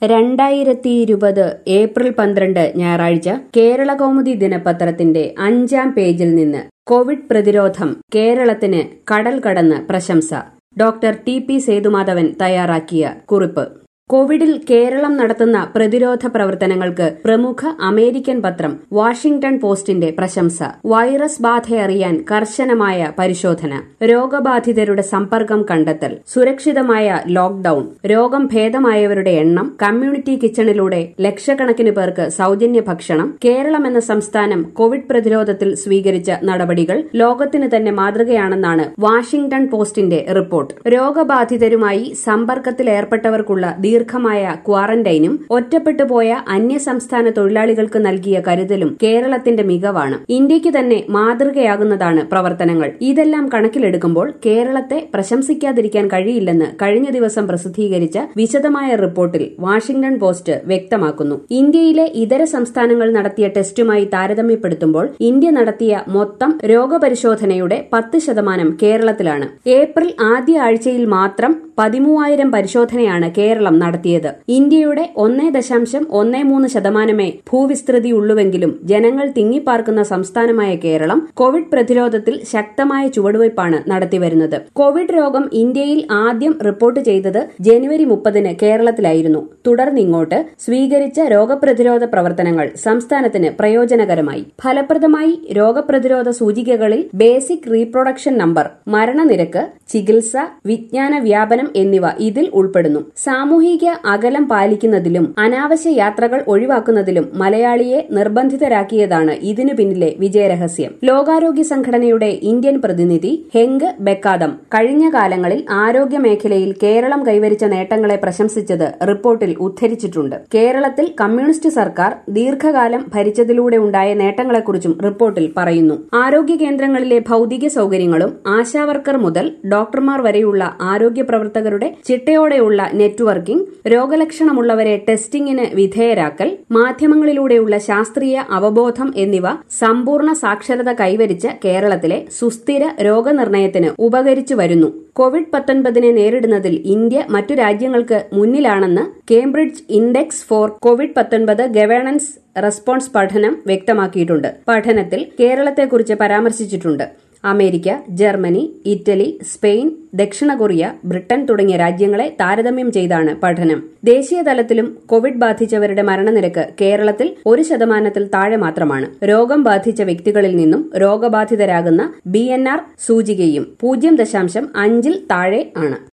രണ്ടായിരത്തി ഇരുപത് ഏപ്രിൽ പന്ത്രണ്ട് ഞായറാഴ്ച കേരള കൗമുദി ദിനപത്രത്തിന്റെ അഞ്ചാം പേജിൽ നിന്ന് കോവിഡ് പ്രതിരോധം കേരളത്തിന് കടൽ കടന്ന് പ്രശംസ ഡോക്ടർ ടി പി സേതുമാധവൻ തയ്യാറാക്കിയ കുറിപ്പ് കോവിഡിൽ കേരളം നടത്തുന്ന പ്രതിരോധ പ്രവർത്തനങ്ങൾക്ക് പ്രമുഖ അമേരിക്കൻ പത്രം വാഷിംഗ്ടൺ പോസ്റ്റിന്റെ പ്രശംസ വൈറസ് ബാധയറിയാൻ കർശനമായ പരിശോധന രോഗബാധിതരുടെ സമ്പർക്കം കണ്ടെത്തൽ സുരക്ഷിതമായ ലോക്ഡൌൺ രോഗം ഭേദമായവരുടെ എണ്ണം കമ്മ്യൂണിറ്റി കിച്ചണിലൂടെ ലക്ഷക്കണക്കിന് പേർക്ക് സൌജന്യ ഭക്ഷണം കേരളം എന്ന സംസ്ഥാനം കോവിഡ് പ്രതിരോധത്തിൽ സ്വീകരിച്ച നടപടികൾ ലോകത്തിന് തന്നെ മാതൃകയാണെന്നാണ് വാഷിംഗ്ടൺ പോസ്റ്റിന്റെ റിപ്പോർട്ട് രോഗബാധിതരുമായി സമ്പർക്കത്തിലേർപ്പെട്ടവർക്കുള്ള ദീർഘമായ ക്വാറന്റൈനും ഒറ്റപ്പെട്ടുപോയ അന്യസംസ്ഥാന തൊഴിലാളികൾക്ക് നൽകിയ കരുതലും കേരളത്തിന്റെ മികവാണ് ഇന്ത്യക്ക് തന്നെ മാതൃകയാകുന്നതാണ് പ്രവർത്തനങ്ങൾ ഇതെല്ലാം കണക്കിലെടുക്കുമ്പോൾ കേരളത്തെ പ്രശംസിക്കാതിരിക്കാൻ കഴിയില്ലെന്ന് കഴിഞ്ഞ ദിവസം പ്രസിദ്ധീകരിച്ച വിശദമായ റിപ്പോർട്ടിൽ വാഷിംഗ്ടൺ പോസ്റ്റ് വ്യക്തമാക്കുന്നു ഇന്ത്യയിലെ ഇതര സംസ്ഥാനങ്ങൾ നടത്തിയ ടെസ്റ്റുമായി താരതമ്യപ്പെടുത്തുമ്പോൾ ഇന്ത്യ നടത്തിയ മൊത്തം രോഗപരിശോധനയുടെ പത്ത് ശതമാനം കേരളത്തിലാണ് ഏപ്രിൽ ആദ്യ ആഴ്ചയിൽ മാത്രം പതിമൂവായിരം പരിശോധനയാണ് കേരളം നടത്തിയത് ഇന്ത്യയുടെ ഒന്നേ ദശാംശം ഒന്നേ മൂന്ന് ശതമാനമേ ഭൂവിസ്തൃതിയുള്ളുവെങ്കിലും ജനങ്ങൾ തിങ്ങിപ്പാർക്കുന്ന സംസ്ഥാനമായ കേരളം കോവിഡ് പ്രതിരോധത്തിൽ ശക്തമായ ചുവടുവയ്പാണ് നടത്തിവരുന്നത് കോവിഡ് രോഗം ഇന്ത്യയിൽ ആദ്യം റിപ്പോർട്ട് ചെയ്തത് ജനുവരി മുപ്പതിന് കേരളത്തിലായിരുന്നു തുടർന്നിങ്ങോട്ട് സ്വീകരിച്ച രോഗപ്രതിരോധ പ്രവർത്തനങ്ങൾ സംസ്ഥാനത്തിന് പ്രയോജനകരമായി ഫലപ്രദമായി രോഗപ്രതിരോധ സൂചികകളിൽ ബേസിക് റീപ്രൊഡക്ഷൻ നമ്പർ മരണനിരക്ക് ചികിത്സ വിജ്ഞാന വ്യാപനം എന്നിവ ഇതിൽ ഉൾപ്പെടുന്നു സാമൂഹിക അകലം പാലിക്കുന്നതിലും അനാവശ്യ യാത്രകൾ ഒഴിവാക്കുന്നതിലും മലയാളിയെ നിർബന്ധിതരാക്കിയതാണ് ഇതിനു പിന്നിലെ വിജയരഹസ്യം ലോകാരോഗ്യ സംഘടനയുടെ ഇന്ത്യൻ പ്രതിനിധി ഹെങ്ക് ബെക്കാദം കഴിഞ്ഞ കാലങ്ങളിൽ ആരോഗ്യ മേഖലയിൽ കേരളം കൈവരിച്ച നേട്ടങ്ങളെ പ്രശംസിച്ചത് റിപ്പോർട്ടിൽ ഉദ്ധരിച്ചിട്ടുണ്ട് കേരളത്തിൽ കമ്മ്യൂണിസ്റ്റ് സർക്കാർ ദീർഘകാലം ഭരിച്ചതിലൂടെ ഉണ്ടായ നേട്ടങ്ങളെക്കുറിച്ചും റിപ്പോർട്ടിൽ പറയുന്നു ആരോഗ്യ കേന്ദ്രങ്ങളിലെ ഭൌതിക സൌകര്യങ്ങളും ആശാവർക്കർ മുതൽ ഡോക്ടർമാർ വരെയുള്ള ആരോഗ്യ പ്രവർത്തകരുടെ ചിട്ടയോടെയുള്ള നെറ്റ്വർക്കിംഗ് രോഗലക്ഷണമുള്ളവരെ ടെസ്റ്റിംഗിന് വിധേയരാക്കൽ മാധ്യമങ്ങളിലൂടെയുള്ള ശാസ്ത്രീയ അവബോധം എന്നിവ സമ്പൂർണ്ണ സാക്ഷരത കൈവരിച്ച കേരളത്തിലെ സുസ്ഥിര രോഗനിർണയത്തിന് ഉപകരിച്ചു വരുന്നു കോവിഡ് പത്തൊൻപതിനെ നേരിടുന്നതിൽ ഇന്ത്യ മറ്റു രാജ്യങ്ങൾക്ക് മുന്നിലാണെന്ന് കേംബ്രിഡ്ജ് ഇൻഡെക്സ് ഫോർ കോവിഡ് പത്തൊൻപത് ഗവേണൻസ് റെസ്പോൺസ് പഠനം വ്യക്തമാക്കിയിട്ടുണ്ട് പഠനത്തിൽ കേരളത്തെക്കുറിച്ച് പരാമർശിച്ചിട്ടുണ്ട് അമേരിക്ക ജർമ്മനി ഇറ്റലി സ്പെയിൻ ദക്ഷിണ കൊറിയ ബ്രിട്ടൻ തുടങ്ങിയ രാജ്യങ്ങളെ താരതമ്യം ചെയ്താണ് പഠനം ദേശീയ തലത്തിലും കോവിഡ് ബാധിച്ചവരുടെ മരണനിരക്ക് കേരളത്തിൽ ഒരു ശതമാനത്തിൽ താഴെ മാത്രമാണ് രോഗം ബാധിച്ച വ്യക്തികളിൽ നിന്നും രോഗബാധിതരാകുന്ന ബി സൂചികയും പൂജ്യം ദശാംശം അഞ്ചിൽ താഴെ ആണ്